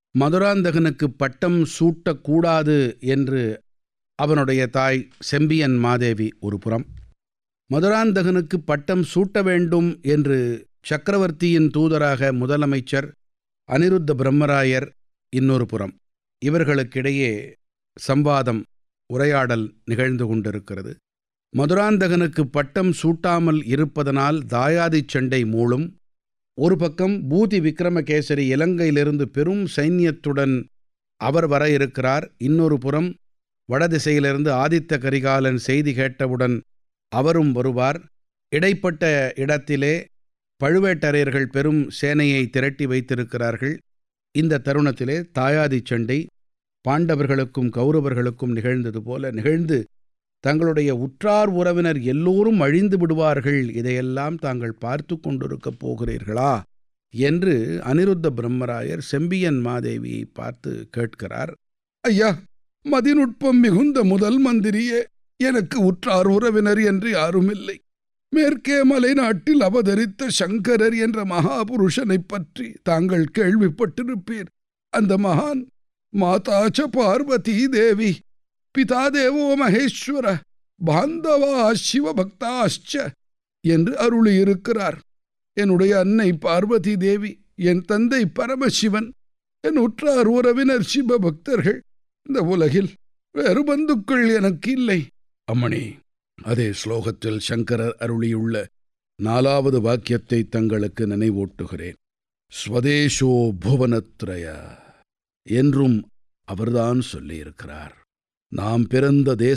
மதுராந்தகனுக்கு பட்டம் சூட்டக்கூடாது என்று அவனுடைய தாய் செம்பியன் மாதேவி ஒரு புறம் மதுராந்தகனுக்கு பட்டம் சூட்ட வேண்டும் என்று சக்கரவர்த்தியின் தூதராக முதலமைச்சர் அனிருத்த பிரம்மராயர் இன்னொரு புறம் இவர்களுக்கிடையே சம்வாதம் உரையாடல் நிகழ்ந்து கொண்டிருக்கிறது மதுராந்தகனுக்கு பட்டம் சூட்டாமல் இருப்பதனால் தாயாதிச் சண்டை மூளும் ஒரு பக்கம் பூதி விக்ரமகேசரி இலங்கையிலிருந்து பெரும் சைன்யத்துடன் அவர் வர இருக்கிறார் இன்னொரு புறம் வடதிசையிலிருந்து ஆதித்த கரிகாலன் செய்தி கேட்டவுடன் அவரும் வருவார் இடைப்பட்ட இடத்திலே பழுவேட்டரையர்கள் பெரும் சேனையை திரட்டி வைத்திருக்கிறார்கள் இந்த தருணத்திலே தாயாதி சண்டை பாண்டவர்களுக்கும் கௌரவர்களுக்கும் நிகழ்ந்தது போல நிகழ்ந்து தங்களுடைய உற்றார் உறவினர் எல்லோரும் அழிந்து விடுவார்கள் இதையெல்லாம் தாங்கள் பார்த்து கொண்டிருக்கப் போகிறீர்களா என்று அனிருத்த பிரம்மராயர் செம்பியன் மாதேவியை பார்த்து கேட்கிறார் ஐயா மதிநுட்பம் மிகுந்த முதல் மந்திரியே எனக்கு உற்றார் உறவினர் என்று யாருமில்லை மேற்கே மலை நாட்டில் அவதரித்த சங்கரர் என்ற மகாபுருஷனைப் பற்றி தாங்கள் கேள்விப்பட்டிருப்பீர் அந்த மகான் மாதாச்ச பார்வதி தேவி பிதா தேவோ மகேஸ்வர பாந்தவா சிவபக்தாச்ச என்று அருளியிருக்கிறார் என்னுடைய அன்னை பார்வதி தேவி என் தந்தை பரமசிவன் என் உற்றார் உறவினர் சிவபக்தர்கள் இந்த உலகில் வேறு பந்துக்கள் எனக்கு இல்லை அம்மணி அதே ஸ்லோகத்தில் சங்கரர் அருளியுள்ள நாலாவது வாக்கியத்தை தங்களுக்கு நினைவூட்டுகிறேன் ஸ்வதேஷோ புவனத்ரய என்றும் அவர்தான் சொல்லியிருக்கிறார் நாம் பிறந்த தேச